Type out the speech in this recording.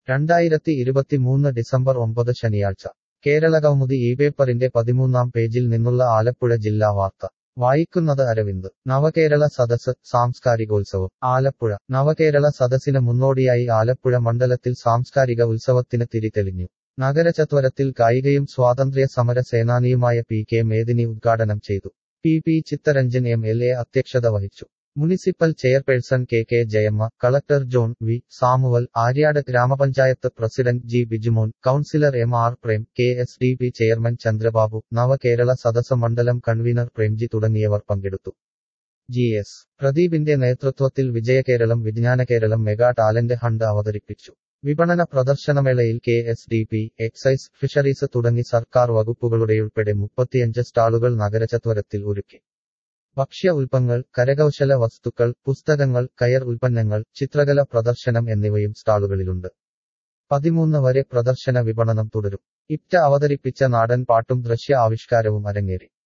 രണ്ടായിരത്തി ഇരുപത്തിമൂന്ന് ഡിസംബർ ഒമ്പത് ശനിയാഴ്ച കേരളകൗമുദി ഈ പേപ്പറിന്റെ പതിമൂന്നാം പേജിൽ നിന്നുള്ള ആലപ്പുഴ ജില്ലാ വാർത്ത വായിക്കുന്നത് അരവിന്ദ് നവകേരള സദസ് സാംസ്കാരികോത്സവം ആലപ്പുഴ നവകേരള സദസ്സിന് മുന്നോടിയായി ആലപ്പുഴ മണ്ഡലത്തിൽ സാംസ്കാരിക ഉത്സവത്തിന് തിരിതെളിഞ്ഞു നഗരചത്വരത്തിൽ കായികയും സ്വാതന്ത്ര്യ സമര സേനാനിയുമായ പി കെ മേദിനി ഉദ്ഘാടനം ചെയ്തു P P Chittaranjan M L A അധ്യക്ഷത വഹിച്ചു municipal chairperson K K Jayamma collector John V Samuel Aryad ഗ്രാമപഞ്ചായത്ത് president G Bijumon councillor M R Prem K S D P chairman Chandrababu Navakerala Sadas മണ്ഡലം കൺവീനർ പ്രേംജി തുടങ്ങിയവർ പങ്കെടുത്തു ജി എസ് പ്രദീപിന്റെ നേതൃത്വത്തിൽ Vijayakeralam Vijnanakeralam mega talent hunt അവതരിപ്പിച്ചു വിപണന പ്രദർശനമേളയിൽ K S D P excise fisheries തുടങ്ങി സർക്കാർ വകുപ്പുകളുടെയുൾപ്പെടെ മുപ്പത്തിയഞ്ച് സ്റ്റാളുകൾ നഗരചത്വരത്തിൽ ഒരുക്കി ഭക്ഷ്യ ഉൽപ്പങ്ങൾ കരകൗശല വസ്തുക്കൾ പുസ്തകങ്ങൾ കയർ ഉൽപ്പന്നങ്ങൾ ചിത്രകല പ്രദർശനം എന്നിവയും സ്റ്റാളുകളിലുണ്ട് പതിമൂന്ന് വരെ പ്രദർശന വിപണനം തുടരും ഇപ്റ്റ അവതരിപ്പിച്ച നാടൻ പാട്ടും ദൃശ്യ ആവിഷ്കാരവും അരങ്ങേറി